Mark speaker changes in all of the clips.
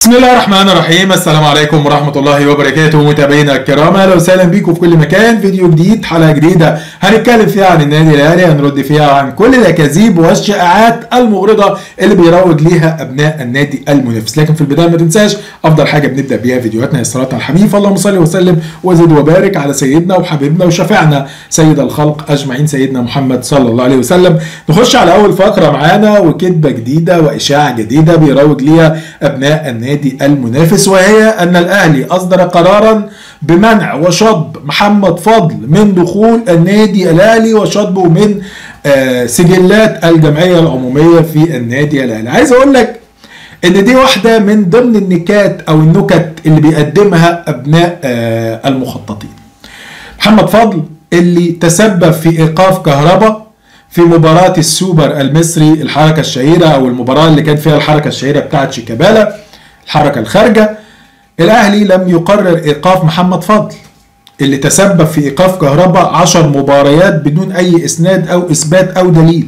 Speaker 1: بسم الله الرحمن الرحيم السلام عليكم ورحمة الله وبركاته متابعينا الكرام اهلا وسهلا بيكم في كل مكان فيديو جديد حلقة جديدة هنتكلم فيها عن النادي الاهلي هنرد فيها عن كل الاكاذيب والشائعات المغرضة اللي بيروج ليها ابناء النادي المنافس لكن في البداية ما تنساش افضل حاجة بنبدأ بيها فيديوهاتنا هي الصلاة على الحبيب اللهم صل وسلم وزد وبارك على سيدنا وحبيبنا وشفيعنا سيد الخلق اجمعين سيدنا محمد صلى الله عليه وسلم نخش على اول فقرة معانا وكذبة جديدة واشاعة جديدة بيروج ليها ابناء النادي المنافس وهي ان الاهلي اصدر قرارا بمنع وشطب محمد فضل من دخول النادي الاهلي وشطبه من آه، سجلات الجمعيه العموميه في النادي الاهلي عايز اقول لك ان دي واحده من ضمن النكات او النكت اللي بيقدمها ابناء آه، المخططين محمد فضل اللي تسبب في ايقاف كهرباء في مباراة السوبر المصري الحركة الشهيرة أو المباراة اللي كان فيها الحركة الشهيرة بتاعت شيكابالا الحركة الخارجة الأهلي لم يقرر إيقاف محمد فضل اللي تسبب في إيقاف كهرباء عشر مباريات بدون أي إسناد أو إثبات أو دليل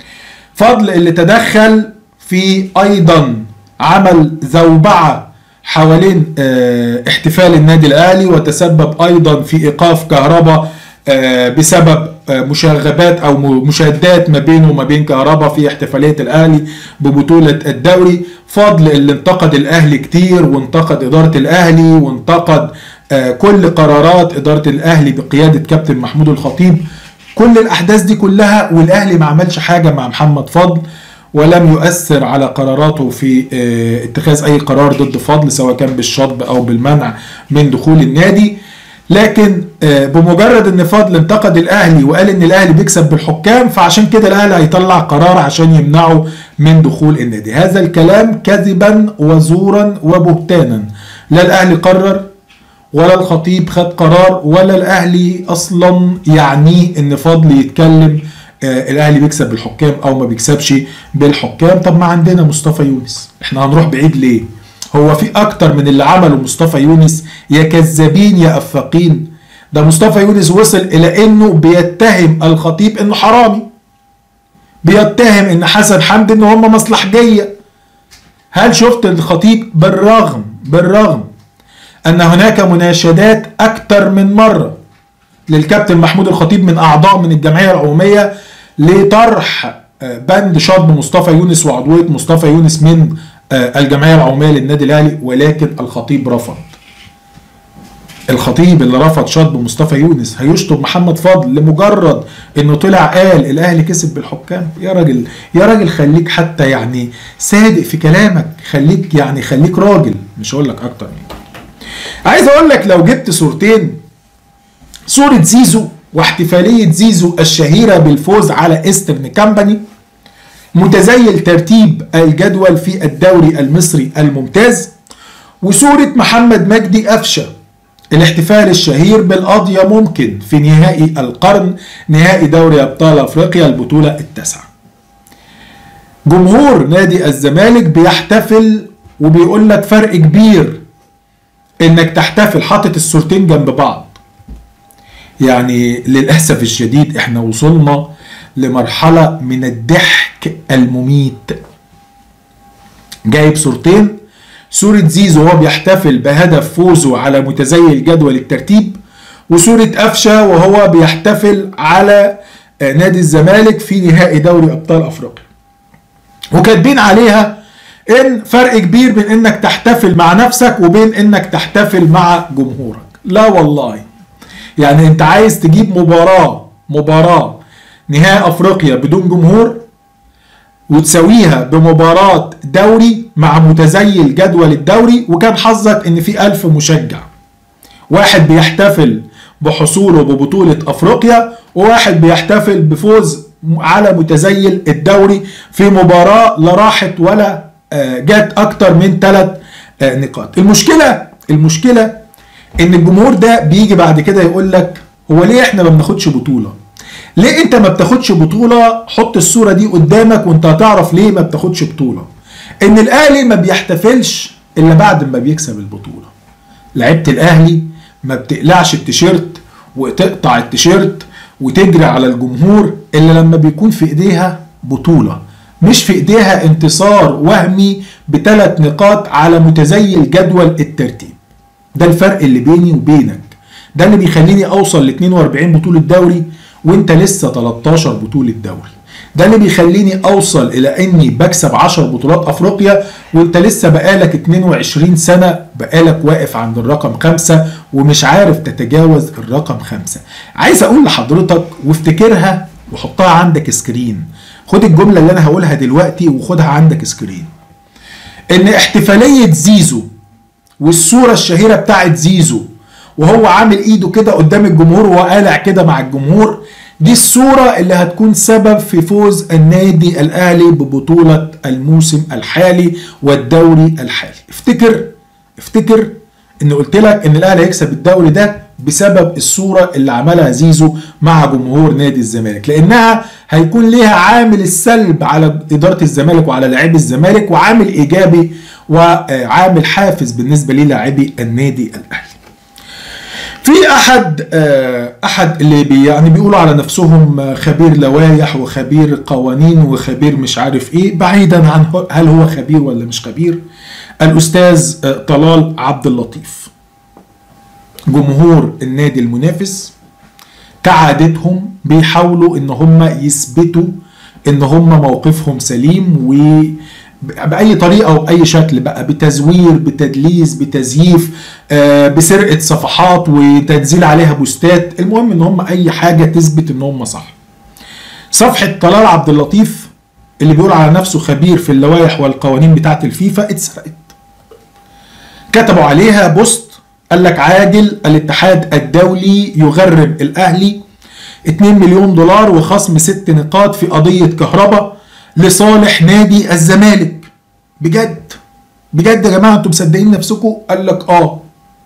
Speaker 1: فضل اللي تدخل في أيضا عمل زوبعة حوالين آه، احتفال النادي الأهلي وتسبب أيضا في إيقاف كهرباء آه، بسبب آه، مشاغبات او م- مشادات ما بينه وما بين كهربا في احتفاليه الاهلي ببطوله الدوري فضل اللي انتقد الاهلي كتير وانتقد اداره الاهلي وانتقد آه، كل قرارات اداره الاهلي بقياده كابتن محمود الخطيب كل الاحداث دي كلها والاهلي ما عملش حاجه مع محمد فضل ولم يؤثر على قراراته في آه، اتخاذ اي قرار ضد فضل سواء كان بالشطب او بالمنع من دخول النادي لكن آه، بمجرد ان فضل انتقد الاهلي وقال ان الاهلي بيكسب بالحكام فعشان كده الاهلي هيطلع قرار عشان يمنعه من دخول النادي هذا الكلام كذبا وزورا وبهتانا لا الاهلي قرر ولا الخطيب خد قرار ولا الاهلي اصلا يعنيه ان فضل يتكلم آه، الاهلي بيكسب بالحكام او ما بيكسبش بالحكام طب ما عندنا مصطفى يونس احنا هنروح بعيد ليه هو في اكتر من اللي عمله مصطفى يونس يا كذابين يا افاقين ده مصطفى يونس وصل الى انه بيتهم الخطيب انه حرامي بيتهم ان حسن حمدي ان هم مصلحجيه هل شفت الخطيب بالرغم بالرغم ان هناك مناشدات اكتر من مره للكابتن محمود الخطيب من اعضاء من الجمعيه العموميه لطرح آه، بند شطب مصطفى يونس وعضويه مصطفى يونس من آه، الجمعيه العموميه للنادي الاهلي ولكن الخطيب رفض الخطيب اللي رفض شطب مصطفى يونس هيشطب محمد فضل لمجرد انه طلع قال الاهلي كسب بالحكام يا راجل يا راجل خليك حتى يعني صادق في كلامك خليك يعني خليك راجل مش هقول لك اكتر من كده عايز اقول لك لو جبت صورتين صورة زيزو واحتفالية زيزو الشهيرة بالفوز على ايسترن كامباني متزيل ترتيب الجدول في الدوري المصري الممتاز وصورة محمد مجدي قفشة الاحتفال الشهير بالقضية ممكن في نهائي القرن نهائي دوري أبطال أفريقيا البطولة التاسعة جمهور نادي الزمالك بيحتفل وبيقول لك فرق كبير انك تحتفل حاطط الصورتين جنب بعض يعني للأسف الشديد احنا وصلنا لمرحلة من الضحك المميت جايب صورتين صورة زيزو وهو بيحتفل بهدف فوزه على متزيل جدول الترتيب وصورة قفشة وهو بيحتفل على آه، نادي الزمالك في نهائي دوري أبطال أفريقيا وكاتبين عليها ان فرق كبير بين انك تحتفل مع نفسك وبين انك تحتفل مع جمهورك لا والله يعني انت عايز تجيب مباراة مباراة نهائي افريقيا بدون جمهور وتساويها بمباراة دوري مع متزيل جدول الدوري وكان حظك ان في ألف مشجع واحد بيحتفل بحصوله ببطولة افريقيا وواحد بيحتفل بفوز على متزيل الدوري في مباراة لا راحت ولا آه، جات اكتر من ثلاث نقاط المشكلة المشكلة ان الجمهور ده بيجي بعد كده يقول لك هو ليه احنا ما بناخدش بطولة ليه انت ما بتاخدش بطولة حط الصورة دي قدامك وانت هتعرف ليه ما بتاخدش بطولة ان الاهلي ما بيحتفلش الا بعد ما بيكسب البطولة لعيبة الاهلي ما بتقلعش التيشيرت وتقطع التيشيرت وتجري على الجمهور الا لما بيكون في ايديها بطولة مش في ايديها انتصار وهمي بثلاث نقاط على متزيل جدول الترتيب ده الفرق اللي بيني وبينك ده اللي بيخليني اوصل ل 42 بطولة دوري وانت لسه 13 بطولة دوري ده اللي بيخليني اوصل الى اني بكسب 10 بطولات افريقيا وانت لسه بقالك 22 سنة بقالك واقف عند الرقم خمسة ومش عارف تتجاوز الرقم خمسة عايز اقول لحضرتك وافتكرها وحطها عندك سكرين خد الجملة اللي انا هقولها دلوقتي وخدها عندك سكرين ان احتفالية زيزو والصورة الشهيرة بتاعت زيزو وهو عامل ايده كده قدام الجمهور وهو قالع كده مع الجمهور دي الصورة اللي هتكون سبب في فوز النادي الأهلي ببطولة الموسم الحالي والدوري الحالي افتكر افتكر ان قلت لك ان الاهلي هيكسب الدوري ده بسبب الصورة اللي عملها زيزو مع جمهور نادي الزمالك لانها هيكون ليها عامل السلب على ادارة الزمالك وعلى لاعبي الزمالك وعامل ايجابي وعامل حافز بالنسبة للاعبي النادي الاهلي في احد احد اللي بي يعني بيقولوا على نفسهم خبير لوائح وخبير قوانين وخبير مش عارف ايه بعيدا عن هل هو خبير ولا مش خبير الاستاذ طلال عبد اللطيف جمهور النادي المنافس كعادتهم بيحاولوا ان هم يثبتوا ان هم موقفهم سليم و باي طريقه وباي شكل بقى بتزوير بتدليس بتزييف آه بسرقه صفحات وتنزيل عليها بوستات المهم ان هم اي حاجه تثبت ان هم صح صفحه طلال عبد اللطيف اللي بيقول على نفسه خبير في اللوائح والقوانين بتاعه الفيفا اتسرقت كتبوا عليها بوست قال لك عاجل الاتحاد الدولي يغرم الاهلي 2 مليون دولار وخصم ست نقاط في قضيه كهرباء لصالح نادي الزمالك بجد بجد يا جماعه انتوا مصدقين نفسكم قال لك اه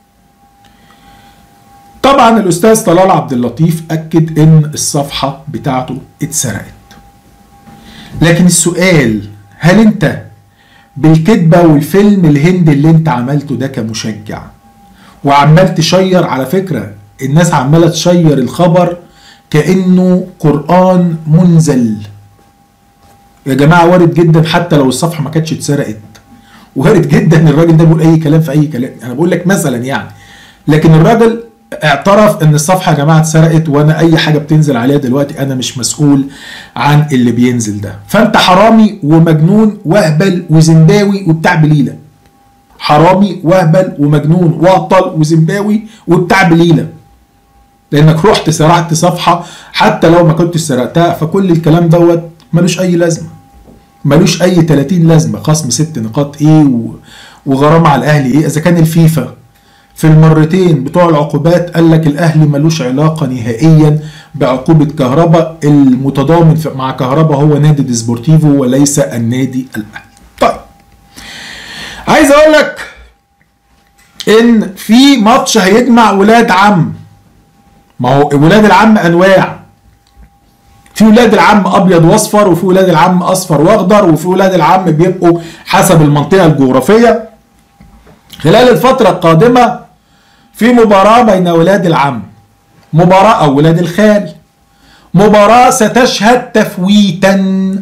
Speaker 1: طبعا الاستاذ طلال عبد اللطيف اكد ان الصفحه بتاعته اتسرقت لكن السؤال هل انت بالكذبه والفيلم الهندي اللي انت عملته ده كمشجع وعمال تشير على فكره الناس عماله تشير الخبر كانه قران منزل يا جماعه وارد جدا حتى لو الصفحه ما كانتش اتسرقت وارد جدا الراجل ده بيقول اي كلام في اي كلام انا بقول لك مثلا يعني لكن الراجل اعترف ان الصفحه يا جماعه اتسرقت وانا اي حاجه بتنزل عليها دلوقتي انا مش مسؤول عن اللي بينزل ده فانت حرامي ومجنون واهبل وزنداوي وبتاع بليله حرامي واهبل ومجنون واهطل وزمباوي وبتاع بليله لانك رحت سرقت صفحه حتى لو ما كنتش سرقتها فكل الكلام دوت ملوش اي لازمه ملوش اي 30 لازمه خصم ست نقاط ايه و... وغرامه على الاهلي ايه اذا كان الفيفا في المرتين بتوع العقوبات قال لك الاهلي ملوش علاقه نهائيا بعقوبه كهرباء المتضامن مع كهرباء هو نادي ديسبورتيفو وليس النادي الاهلي طيب عايز اقول لك ان في ماتش هيجمع ولاد عم ما هو ولاد العم انواع في ولاد العم ابيض واصفر وفي ولاد العم اصفر واخضر وفي ولاد العم بيبقوا حسب المنطقه الجغرافيه خلال الفتره القادمه في مباراه بين ولاد العم مباراه او ولاد الخال مباراه ستشهد تفويتا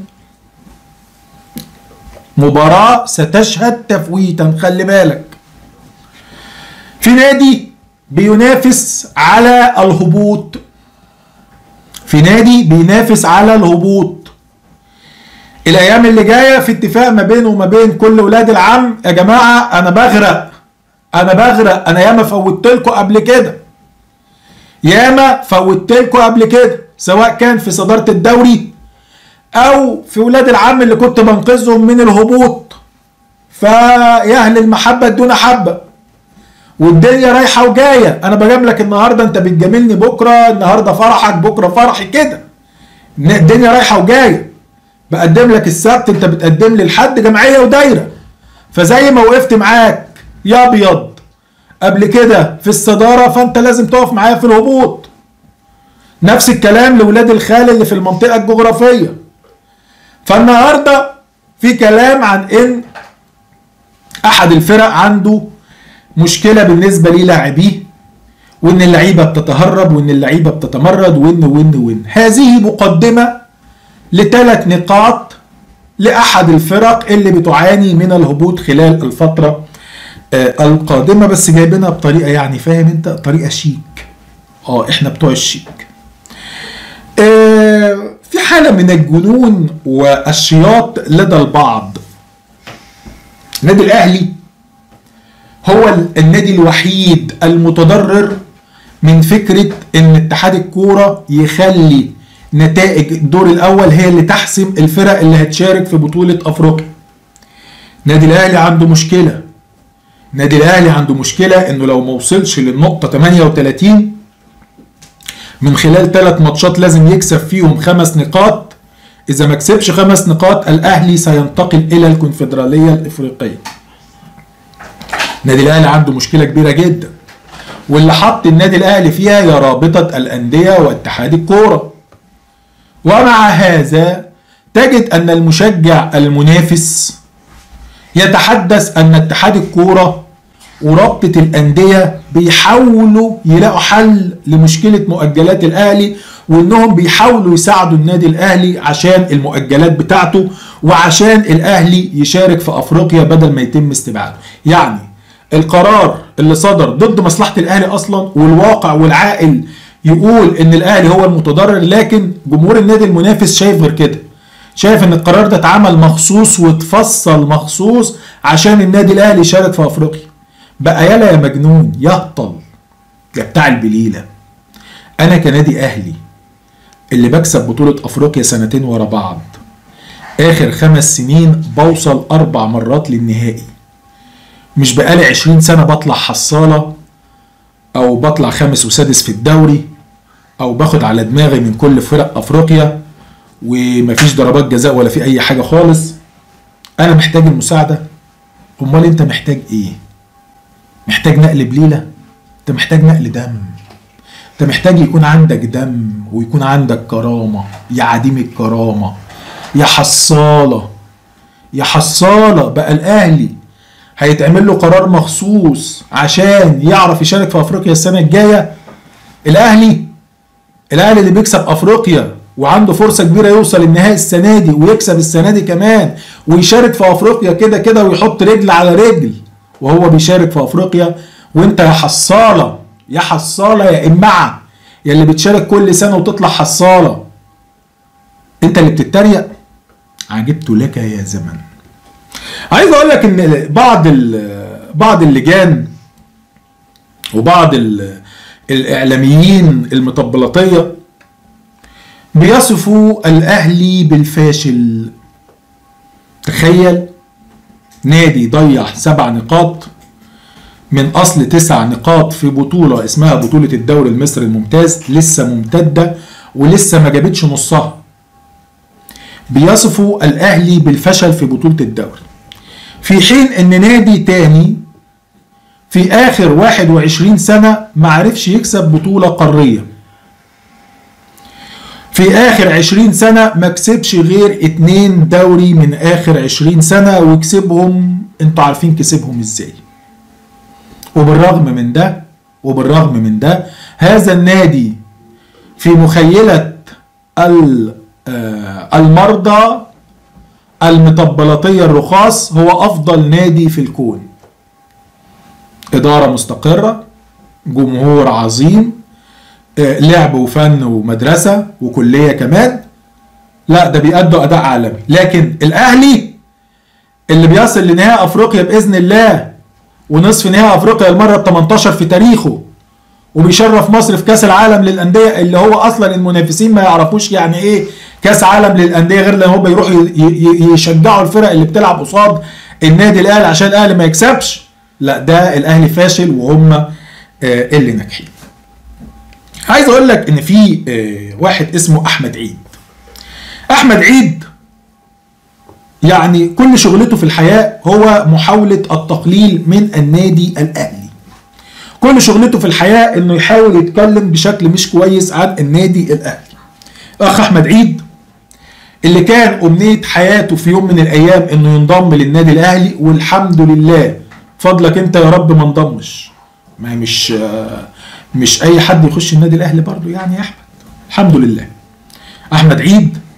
Speaker 1: مباراه ستشهد تفويتا خلي بالك في نادي بينافس على الهبوط في نادي بينافس على الهبوط الايام اللي جايه في اتفاق ما بينه وما بين كل ولاد العم يا جماعه انا بغرق انا بغرق انا ياما فوتت لكم قبل كده ياما فوتت لكم قبل كده سواء كان في صداره الدوري او في ولاد العم اللي كنت بنقذهم من الهبوط فيا اهل المحبه دون حبه والدنيا رايحه وجايه انا بجيب لك النهارده انت بتجاملني بكره النهارده فرحك بكره فرحي كده الدنيا رايحه وجايه بقدم لك السبت انت بتقدم لي لحد جمعيه ودايره فزي ما وقفت معاك يا ابيض قبل كده في الصداره فانت لازم تقف معايا في الهبوط نفس الكلام لولاد الخال اللي في المنطقه الجغرافيه فالنهارده في كلام عن ان احد الفرق عنده مشكله بالنسبه للاعبيه وان اللعيبه بتتهرب وان اللعيبه بتتمرد وان وان وان هذه مقدمه لثلاث نقاط لاحد الفرق اللي بتعاني من الهبوط خلال الفتره آه، القادمه بس جايبينها بطريقه يعني فاهم انت طريقه شيك اه احنا بتوع الشيك آه، في حاله من الجنون والشياط لدى البعض النادي الاهلي هو ال- النادي الوحيد المتضرر من فكره ان اتحاد الكوره يخلي نتائج الدور الاول هي اللي تحسم الفرق اللي هتشارك في بطوله افريقيا النادي الاهلي عنده مشكله النادي الاهلي عنده مشكله انه لو ما وصلش للنقطه 38 من خلال ثلاث ماتشات لازم يكسب فيهم خمس نقاط اذا ما كسبش خمس نقاط الاهلي سينتقل الى الكونفدراليه الافريقيه النادي الاهلي عنده مشكله كبيره جدا واللي حط النادي الاهلي فيها هي رابطه الانديه واتحاد الكوره ومع هذا تجد ان المشجع المنافس يتحدث ان اتحاد الكوره ورابطه الانديه بيحاولوا يلاقوا حل لمشكله مؤجلات الاهلي وانهم بيحاولوا يساعدوا النادي الاهلي عشان المؤجلات بتاعته وعشان الاهلي يشارك في افريقيا بدل ما يتم استبعاده يعني القرار اللي صدر ضد مصلحه الاهلي اصلا والواقع والعاقل يقول ان الاهلي هو المتضرر لكن جمهور النادي المنافس شايف غير كده شايف ان القرار ده اتعمل مخصوص واتفصل مخصوص عشان النادي الاهلي يشارك في افريقيا بقى يلا يا مجنون يهطل يا بتاع البليله انا كنادي اهلي اللي بكسب بطوله افريقيا سنتين ورا بعض اخر خمس سنين بوصل اربع مرات للنهائي مش بقالي عشرين سنه بطلع حصاله او بطلع خامس وسادس في الدوري او باخد على دماغي من كل فرق افريقيا ومفيش ضربات جزاء ولا في اي حاجه خالص انا محتاج المساعده امال انت محتاج ايه محتاج نقل بليله انت محتاج نقل دم انت محتاج يكون عندك دم ويكون عندك كرامه يا عديم الكرامه يا حصاله يا حصاله بقى الاهلي هيتعمل له قرار مخصوص عشان يعرف يشارك في افريقيا السنه الجايه الاهلي الاهلي اللي بيكسب افريقيا وعنده فرصه كبيره يوصل النهائي السنه دي ويكسب السنه دي كمان ويشارك في افريقيا كده كده ويحط رجل على رجل وهو بيشارك في افريقيا وانت يا حصاله يا حصاله يا امعه يا اللي بتشارك كل سنه وتطلع حصاله انت اللي بتتريق عجبت لك يا زمن عايز اقول لك ان بعض ال- بعض اللجان وبعض ال- الاعلاميين المطبلطيه بيصفوا الاهلي بالفاشل تخيل نادي ضيع سبع نقاط من اصل تسع نقاط في بطوله اسمها بطوله الدوري المصري الممتاز لسه ممتده ولسه ما جابتش نصها بيصفوا الاهلي بالفشل في بطوله الدوري في حين ان نادي تاني في اخر 21 سنه ما عرفش يكسب بطوله قاريه في اخر 20 سنه ما كسبش غير اتنين دوري من اخر 20 سنه وكسبهم انتوا عارفين كسبهم ازاي وبالرغم من ده وبالرغم من ده هذا النادي في مخيله ال- آه، المرضى المطبلطيه الرخاص هو افضل نادي في الكون اداره مستقره جمهور عظيم آه، لعب وفن ومدرسه وكليه كمان لا ده بيأدوا اداء عالمي لكن الاهلي اللي بيصل لنهائي افريقيا باذن الله ونصف نهائي افريقيا المره ال 18 في تاريخه وبيشرف مصر في كاس العالم للانديه اللي هو اصلا المنافسين ما يعرفوش يعني ايه كاس عالم للانديه غير لما هم يروحوا ي- ي- يشجعوا الفرق اللي بتلعب قصاد النادي الاهلي عشان الاهلي ما يكسبش لا ده الاهلي فاشل وهم آه، اللي ناجحين عايز اقول لك ان في آه، واحد اسمه احمد عيد احمد عيد يعني كل شغلته في الحياه هو محاوله التقليل من النادي الاهلي كل شغلته في الحياه انه يحاول يتكلم بشكل مش كويس عن النادي الاهلي اخ احمد عيد اللي كان امنيه حياته في يوم من الايام انه ينضم للنادي الاهلي والحمد لله فضلك انت يا رب ما انضمش ما هي مش آه، مش اي حد يخش النادي الاهلي برضو يعني يا احمد الحمد لله احمد عيد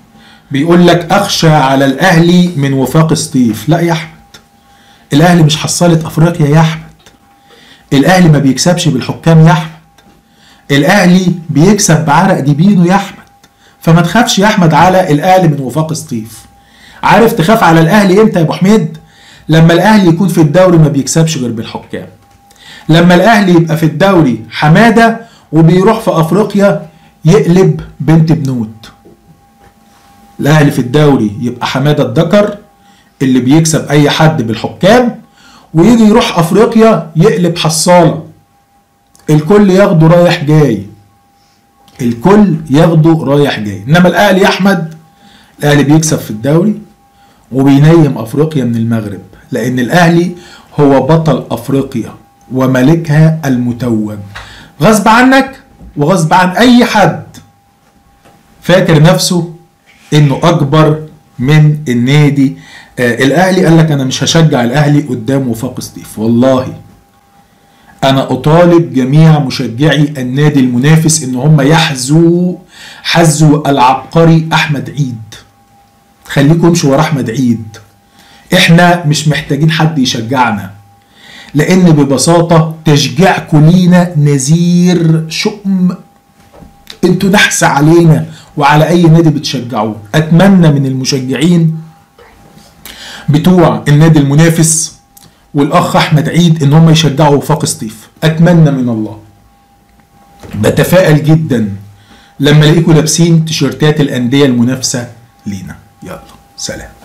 Speaker 1: بيقول لك اخشى على الاهلي من وفاق سطيف لا يا احمد الاهلي مش حصلت افريقيا يا احمد الاهلي ما بيكسبش بالحكام يا احمد الاهلي بيكسب بعرق جبينه يا احمد فما تخافش يا احمد على الاهلي من وفاق سطيف عارف تخاف على الاهلي امتى يا ابو حميد لما الاهلي يكون في الدوري ما بيكسبش غير بالحكام لما الاهلي يبقى في الدوري حماده وبيروح في افريقيا يقلب بنت بنوت الاهلي في الدوري يبقى حماده الدكر اللي بيكسب اي حد بالحكام ويجي يروح افريقيا يقلب حصاله الكل ياخده رايح جاي الكل ياخده رايح جاي انما الاهلي يا احمد الاهلي بيكسب في الدوري وبينيم افريقيا من المغرب لان الاهلي هو بطل افريقيا وملكها المتوج غصب عنك وغصب عن اي حد فاكر نفسه انه اكبر من النادي آه الاهلي قال لك انا مش هشجع الاهلي قدام وفاق سطيف والله انا اطالب جميع مشجعي النادي المنافس ان هم يحذوا حذوا العبقري احمد عيد خليكم امشوا ورا احمد عيد احنا مش محتاجين حد يشجعنا لان ببساطه تشجيعكم لينا نذير شؤم انتوا نحس علينا وعلى اي نادي بتشجعوه اتمنى من المشجعين بتوع النادي المنافس والاخ احمد عيد ان هم يشجعوا وفاق سطيف اتمنى من الله بتفائل جدا لما الاقيكم لابسين تيشيرتات الانديه المنافسه لينا يلا سلام